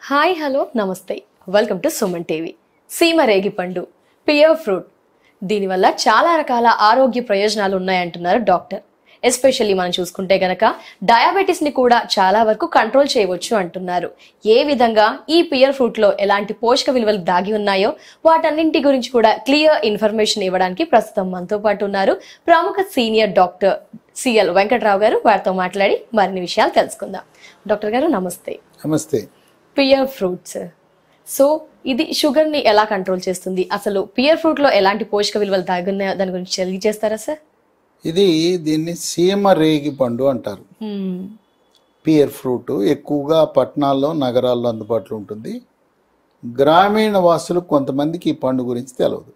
Hi hello నమస్తే welcome to Suman TV సీమ రేగిపండు పియర్ ఫ్రూట్ దీనివల్ల చాలా రకాల ఆరోగ్య ప్రయోజనాలు ఉన్నాయంటున్నారు డాక్టర్ ఎస్పెషల్లీ మనం చూసుకుంటే గనక డయాబెటీస్ ని కూడా చాలా వరకు కంట్రోల్ చేయవచ్చు అంటున్నారు ఏ విధంగా ఈ పియర్ ఫ్రూట్ లో ఎలాంటి పోషక విలువలు దాగి ఉన్నాయో వాటన్నింటి గురించి కూడా క్లియర్ ఇన్ఫర్మేషన్ ఇవ్వడానికి ప్రస్తుతం మనతో పాటు ఉన్నారు ప్రముఖ సీనియర్ డాక్టర్ సిఎల్ వెంకట్రావు గారు వారితో మాట్లాడి మరిన్ని విషయాలు తెలుసుకుందాం డాక్టర్ గారు నమస్తే నమస్తే పియర్ ఫ్రూట్స్ సో ఇది షుగర్ ని ఎలా కంట్రోల్ చేస్తుంది అసలు పియర్ ఫ్రూట్ లో ఎలాంటి పోషక విలువలు దాగున్నాయో దాని గురించి తెలియజేస్తారా సార్ ఇది దీన్ని సీమ రేగి పండు అంటారు పియర్ ఫ్రూట్ ఎక్కువగా పట్టణాల్లో నగరాల్లో అందుబాటులో ఉంటుంది గ్రామీణ వాసులు కొంతమందికి ఈ పండు గురించి తెలియదు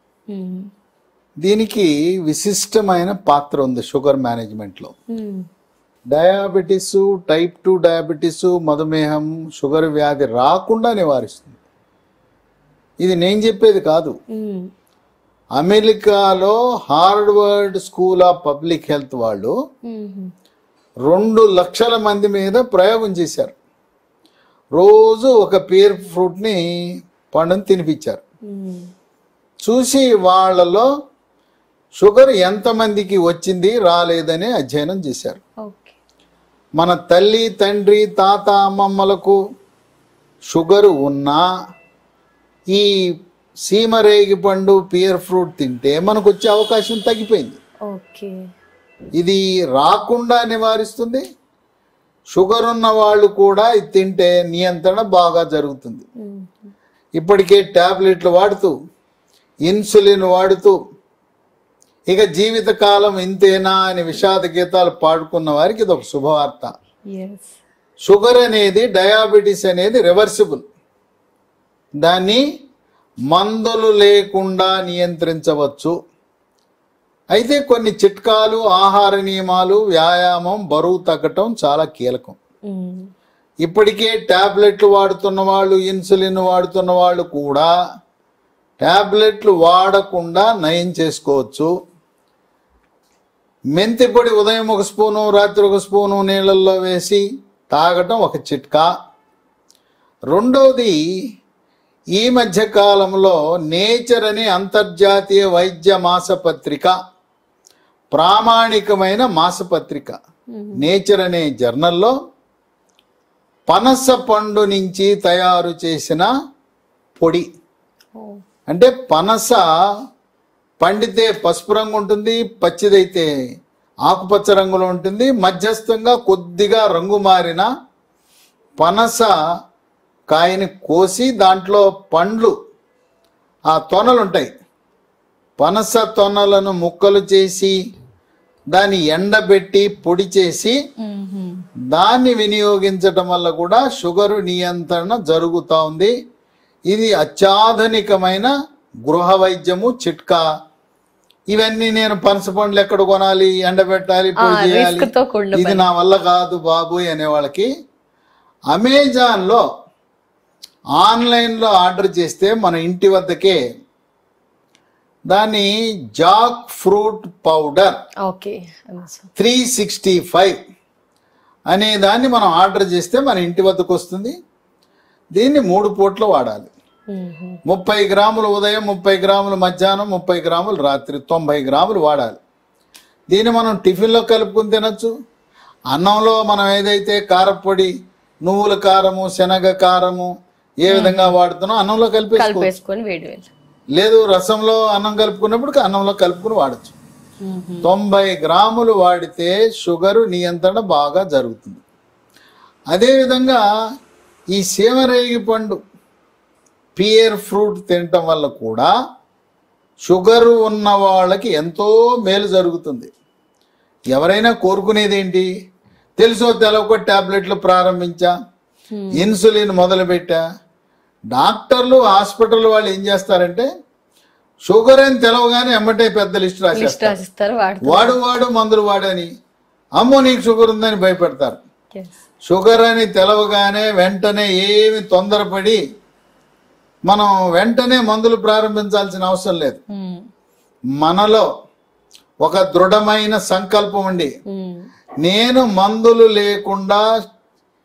దీనికి విశిష్టమైన పాత్ర ఉంది షుగర్ మేనేజ్మెంట్లో డయాబెటీస్ టైప్ టూ డయాబెటీస్ మధుమేహం షుగర్ వ్యాధి రాకుండా నివారిస్తుంది ఇది నేను చెప్పేది కాదు అమెరికాలో Harvard school of public health వాళ్ళు రెండు లక్షల మంది మీద ప్రయోగం చేశారు రోజు ఒక పీర్ ఫ్రూట్ని పండుని తినిపించారు చూసి వాళ్ళలో షుగర్ ఎంతమందికి వచ్చింది రాలేదని అధ్యయనం చేశారు ఓకే మన తల్లి తండ్రి తాత అమ్మమ్మలకు షుగర్ ఉన్నా ఈ సీమరేగి పండు పియర్ ఫ్రూట్ తింటే మనకు వచ్చే అవకాశం తగ్గిపోయింది ఓకే ఇది రాకుండా నివారిస్తుంది షుగర్ ఉన్న వాళ్ళు కూడా ఇది తింటే నియంత్రణ బాగా జరుగుతుంది ఇప్పటికే ట్యాబ్లెట్లు వాడుతూ ఇన్సులిన్ వాడుతూ ఇక జీవితకాలం ఇంతేనా అని విషాద గీతాలు పాడుకున్న వారికి ఇది ఒక శుభవార్త ఎస్ షుగర్ అనేది డయాబెటీస్ అనేది రివర్సిబుల్ దాన్ని మందులు లేకుండా నియంత్రించవచ్చు అయితే కొన్ని చిట్కాలు ఆహార నియమాలు వ్యాయామం బరువు తగ్గటం చాలా కీలకం ఇప్పటికే ట్యాబ్లెట్లు వాడుతున్న వాళ్ళు ఇన్సులిన్ వాడుతున్న వాళ్ళు కూడా ట్యాబ్లెట్లు వాడకుండా నయం చేసుకోవచ్చు మెంతి పొడి ఉదయం ఒక స్పూను రాత్రి ఒక స్పూను నీళ్ళల్లో వేసి తాగటం ఒక చిట్కా రెండోది ఈ మధ్య కాలంలో నేచర్ అనే అంతర్జాతీయ వైద్య మాసపత్రిక ప్రామాణికమైన మాసపత్రిక నేచర్ అనే జర్నల్లో పనస పండు నుంచి తయారు చేసిన పొడి అంటే పనస పండితే పసుపు రంగు ఉంటుంది పచ్చిదైతే ఆకుపచ్చ రంగులో ఉంటుంది మధ్యస్థంగా కొద్దిగా రంగు మారిన పనస కాయని కోసి దాంట్లో పండ్లు ఆ తొనలు ఉంటాయి పనస తొనలను ముక్కలు చేసి దాన్ని ఎండబెట్టి పొడి చేసి దాన్ని వినియోగించటం వల్ల కూడా షుగరు నియంత్రణ జరుగుతూ ఉంది ఇది అత్యాధునికమైన గృహ వైద్యము చిట్కా ఇవన్నీ నేను పనస పండ్లు ఎక్కడ కొనాలి ఎండబెట్టాలి పొడి చేయాలి రిస్క్ తో కూడిన ఇది నా వల్ల కాదు బాబోయ్ అనే వాళ్ళకి అమెజాన్లో ఆన్లైన్లో ఆర్డర్ చేస్తే మన ఇంటి వద్దకే దాన్ని jackfruit powder okay three sixty five అనే దాన్ని మనం ఆర్డర్ చేస్తే మన ఇంటి వద్దకు వస్తుంది దీన్ని మూడు పూట్లు వాడాలి ముప్పై గ్రాములు ఉదయం ముప్పై గ్రాములు మధ్యాహ్నం ముప్పై గ్రాములు రాత్రి తొంభై గ్రాములు వాడాలి దీన్ని మనం టిఫిన్లో కలుపుకుని తినచ్చు అన్నంలో మనం ఏదైతే కారపొడి నువ్వుల కారము శనగ కారము ఏ విధంగా వాడుతున్నాం అన్నంలో కలిపేసుకోవచ్చు కలిపేసుకొని వేడి వేడి లేదు రసంలో అన్నం కలుపుకున్నప్పుడు అన్నంలో కలుపుకుని వాడచ్చు తొంభై గ్రాములు వాడితే షుగరు నియంత్రణ బాగా జరుగుతుంది అదేవిధంగా ఈ సీమరేగి పండు పియర్ ఫ్రూట్ తినటం వల్ల కూడా షుగరు ఉన్న వాళ్ళకి ఎంతో మేలు జరుగుతుంది ఎవరైనా కోరుకునేది ఏంటి తెలుసో తెలవకో టాబ్లెట్లు ప్రారంభించా ఇన్సులిన్ మొదలుపెట్టా డాక్టర్లు హాస్పిటల్ వాళ్ళు ఏం చేస్తారంటే షుగర్ అని తెలవగానే ఎమ్మటే పెద్ద లిస్ట్ లిస్ట్ రాసేస్తారు రాసిస్తారు వాడు వాడు వాడు మందులు వాడని అమ్మో నీకు షుగర్ ఉందని భయపెడతారు Yes. షుగర్ అని తెలవగానే వెంటనే ఏమి తొందరపడి మనం వెంటనే మందులు ప్రారంభించాల్సిన అవసరం లేదు Mm. మనలో ఒక దృఢమైన సంకల్పం ఉండి Mm. నేను మందులు లేకుండా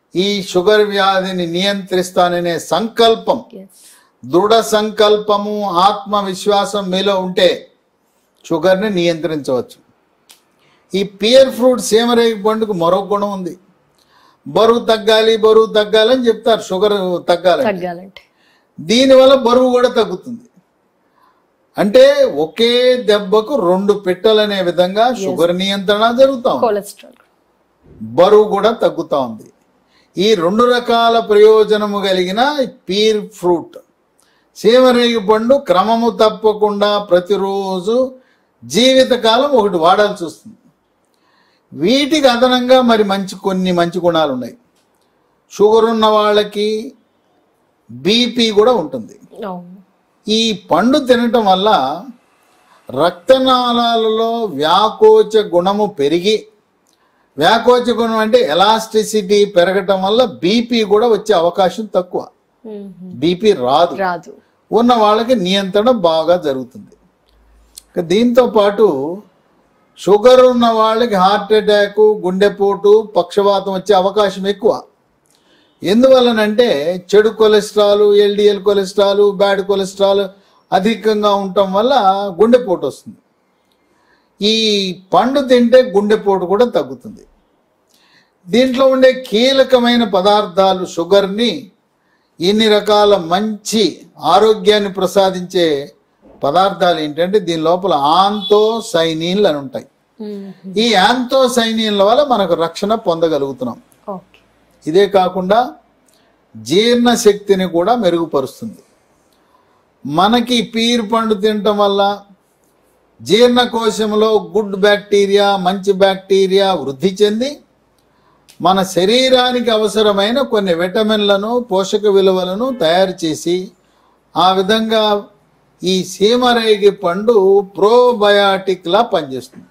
ఈ షుగర్ వ్యాధిని నియంత్రిస్తాననే సంకల్పం ఎస్ దృఢ సంకల్పము ఆత్మవిశ్వాసం మీలో ఉంటే షుగర్ని నియంత్రించవచ్చు ఈ పియర్ ఫ్రూట్ సేమరేగి పండుగ మరో గుణం ఉంది బరువు తగ్గాలి బరువు తగ్గాలి అని చెప్తారు షుగర్ తగ్గాలి తగ్గాలంటే దీనివల్ల బరువు కూడా తగ్గుతుంది అంటే ఒకే దెబ్బకు రెండు పెట్టెలనే విధంగా షుగర్ నియంత్రణ జరుగుతా ఉంది కొలెస్ట్రాల్ బరువు కూడా తగ్గుతా ఉంది ఈ రెండు రకాల ప్రయోజనము కలిగిన పీర్ ఫ్రూట్ సీమరేగి పండు క్రమము తప్పకుండా ప్రతిరోజు జీవితకాలం ఒకటి వాడాల్సి వస్తుంది వీటికి అదనంగా మరి మంచి కొన్ని మంచి గుణాలు ఉన్నాయి షుగర్ ఉన్న వాళ్ళకి బీపీ కూడా ఉంటుంది అవును ఈ పండు తినటం వల్ల రక్తనాళాలలో వ్యాకోచ గుణము పెరిగి వ్యాకోచ గుణం అంటే ఎలాస్టిసిటీ పెరగటం వల్ల బీపీ కూడా వచ్చే అవకాశం తక్కువ మ్మ్. బీపీ రాదు రాదు ఉన్న వాళ్ళకి నియంత్రణ బాగా జరుగుతుంది ఇక దీంతో పాటు షుగర్ ఉన్న వాళ్ళకి హార్ట్ అటాక్ గుండెపోటు పక్షవాతం వచ్చే అవకాశం ఎక్కువ ఎందువలనంటే చెడు cholesterol LDL cholesterol bad cholesterol అధికంగా ఉండటం వల్ల గుండెపోటు వస్తుంది ఈ పండు తింటే గుండెపోటు కూడా తగ్గుతుంది దీంట్లో ఉండే కీలకమైన పదార్థాలు షుగర్ని ఇన్ని రకాల మంచి ఆరోగ్యాన్ని ప్రసాదించే పదార్థాలు ఏంటంటే దీని లోపల ఆంతోసైనిన్లు అని ఉంటాయి మ్మ్. ఈ యాంతోసైనిన్ల వల్ల మనకు రక్షణ పొందగలుగుతున్నాం ఓకే ఇదే కాకుండా జీర్ణశక్తిని కూడా మెరుగుపరుస్తుంది మనకి పీరు పండు తినటం వల్ల జీర్ణకోశంలో గుడ్ బ్యాక్టీరియా మంచి బ్యాక్టీరియా వృద్ధి చెంది మన శరీరానికి అవసరమైన కొన్ని విటమిన్లను పోషక విలువలను తయారు చేసి ఆ విధంగా ఈ సీమరేగి పండు ప్రోబయాటిక్లా పనిచేస్తుంది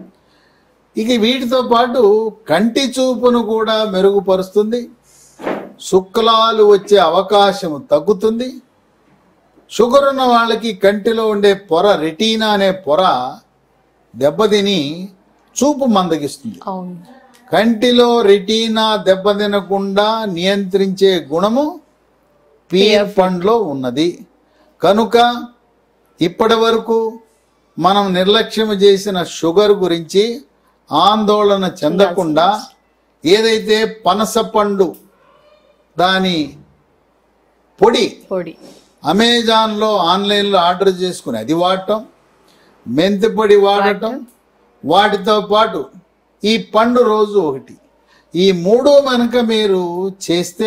ఇక వీటితో పాటు కంటి చూపును కూడా మెరుగుపరుస్తుంది శుక్లాలు వచ్చే అవకాశం తగ్గుతుంది షుగర్ ఉన్న వాళ్ళకి కంటిలో ఉండే పొర రెటీనా అనే పొర దెబ్బతిని చూపు మందగిస్తుంది అవును కంటిలో రెటీనా దెబ్బతినకుండా నియంత్రించే గుణము పియర్ పండ్లో ఉన్నది కనుక ఇప్పటి వరకు మనం నిర్లక్ష్యం చేసిన షుగర్ గురించి ఆందోళన చెందకుండా ఏదైతే పనస పండు దాని పొడి పొడి అమెజాన్లో ఆన్లైన్లో ఆర్డర్ చేసుకుని అది వాడటం మెంతి పొడి వాడటం వాటితో పాటు ఈ పండు రోజు ఒకటి ఈ మూడు కనుక మీరు చేస్తే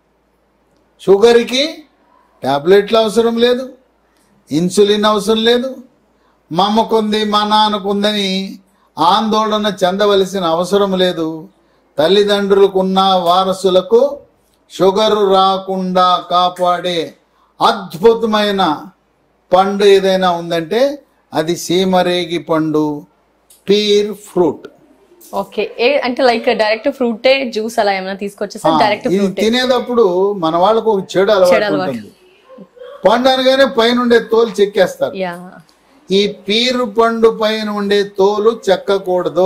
షుగర్కి ట్యాబ్లెట్లు అవసరం లేదు ఇన్సులిన్ అవసరం లేదు మా అమ్మకుంది మా నాన్నకుందని ఆందోళన చెందవలసిన అవసరం లేదు తల్లిదండ్రులకున్న వారసులకు షుగర్ రాకుండా కాపాడే అద్భుతమైన పండు ఏదైనా ఉందంటే అది సీమరేగి పండు పీర్ ఫ్రూట్ ఓకే ఏ అంటే లైక్ డైరెక్ట్ ఫ్రూటే జ్యూస్ అలా ఏమైనా తీసుకొచ్చేసా డైరెక్ట్ ఇది ఫ్రూట్ తినేటప్పుడు మన వాళ్ళకు ఒక చెడు చెడు అలవాటు అలవాటు. ఉంటుంది పండు అనగానే పైన ఉండే తోలు చెక్కేస్తారు యా ఈ పీరు పండు పైన ఉండే తోలు చెక్కకూడదు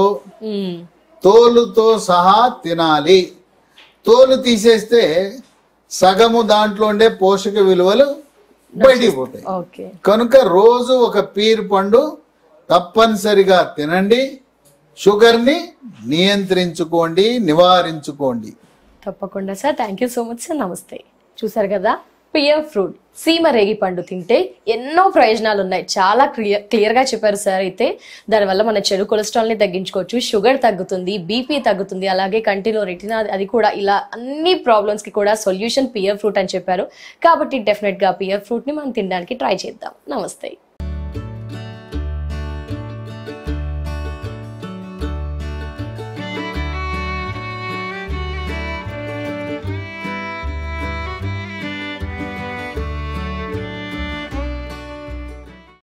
తోలుతో సహా తినాలి తోలు తీసేస్తే సగము దాంట్లో ఉండే పోషక విలువలు బయటికి పోతాయి ఓకే కనుక రోజు ఒక పీర్ పండు తప్పనిసరిగా తినండి షుగర్ని నియంత్రించుకోండి నివారించుకోండి తప్పకుండా sir thank you so much sir నమస్తే చూసారు కదా పియర్ ఫ్రూట్ సీమ రేగి పండు తింటే ఎన్నో ప్రయోజనాలు ఉన్నాయి చాలా క్లియర్ క్లియర్గా చెప్పారు సార్ అయితే దానివల్ల మన చెడు కొలెస్ట్రాల్ని తగ్గించుకోవచ్చు షుగర్ తగ్గుతుంది బీపీ తగ్గుతుంది అలాగే కంటిలో రెటినా అది కూడా ఇలా అన్ని ప్రాబ్లమ్స్కి కూడా సొల్యూషన్ పియర్ ఫ్రూట్ అని చెప్పారు కాబట్టి డెఫినెట్గా పియర్ ఫ్రూట్ని మనం తినడానికి ట్రై చేద్దాం నమస్తే